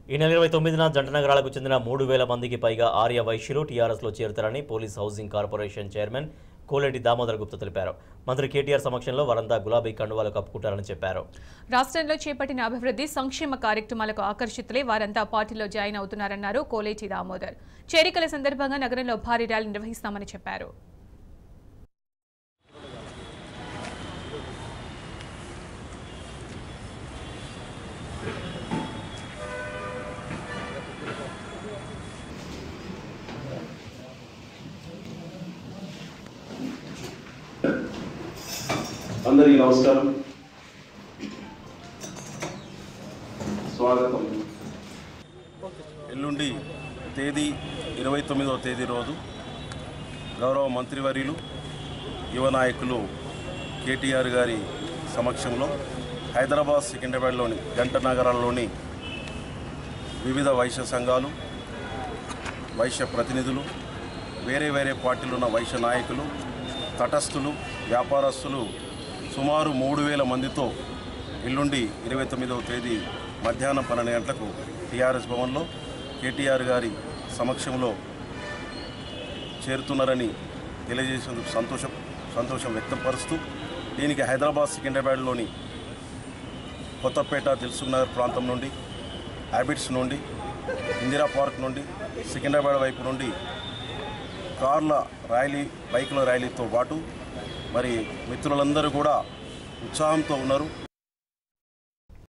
ఈ నెల ఇరవై తొమ్మిదిన జంట నగరాలకు చెందిన మూడు వేల మందికి పైగా ఆర్య వైశ్యులు టీఆర్ఎస్లో చేరుతారని police housing corporation chairman Koleti Damodar Gupta తెలిపారు మంత్రి కేటీఆర్ సమక్షంలో వారంతా గులాబీ కండువాలు కప్పుకుంటారని చెప్పారు రాష్ట్రంలో చేపట్టిన అభివృద్ధి సంక్షేమ కార్యక్రమాలకు ఆకర్షితులై వారంతా పార్టీలో జాయిన్ అవుతున్నారన్నారు కోలేటి దామోదర్ చేరికల సందర్భంగా నగరంలో భారీ ర్యాలీ నిర్వహిస్తామని చెప్పారు అందరికీ నమస్కారం స్వాగతం ఎల్లుండి తేదీ ఇరవై తొమ్మిదవ తేదీ రోజు గౌరవ మంత్రివర్యులు యువ నాయకులు కేటీఆర్ గారి సమక్షంలో హైదరాబాద్ సికింద్రాబాద్లోని గంట నగరాల్లోని వివిధ వైశ్య సంఘాలు వైశ్య ప్రతినిధులు వేరే వేరే పార్టీలు ఉన్న వైశ్య నాయకులు తటస్థులు వ్యాపారస్తులు సుమారు మూడు వేల మందితో ఎల్లుండి ఇరవై తొమ్మిదవ తేదీ మధ్యాహ్నం పన్నెండు గంటలకు టీఆర్ఎస్ భవన్లో కేటీఆర్ గారి సమక్షంలో చేరుతున్నారని తెలియజేసేందుకు సంతోషం సంతోషం వ్యక్తపరుస్తూ దీనికి హైదరాబాద్ సికింద్రాబాద్లోని కొత్తపేట దిల్సుఖ్నగర్ ప్రాంతం నుండి హ్యాబిట్స్ నుండి ఇందిరా పార్క్ నుండి సికింద్రాబాద్ వైపు నుండి కార్ల ర్యాలీ బైకుల ర్యాలీతో పాటు మరి మిత్రులందరూ కూడా ఉత్సాహంతో ఉన్నారు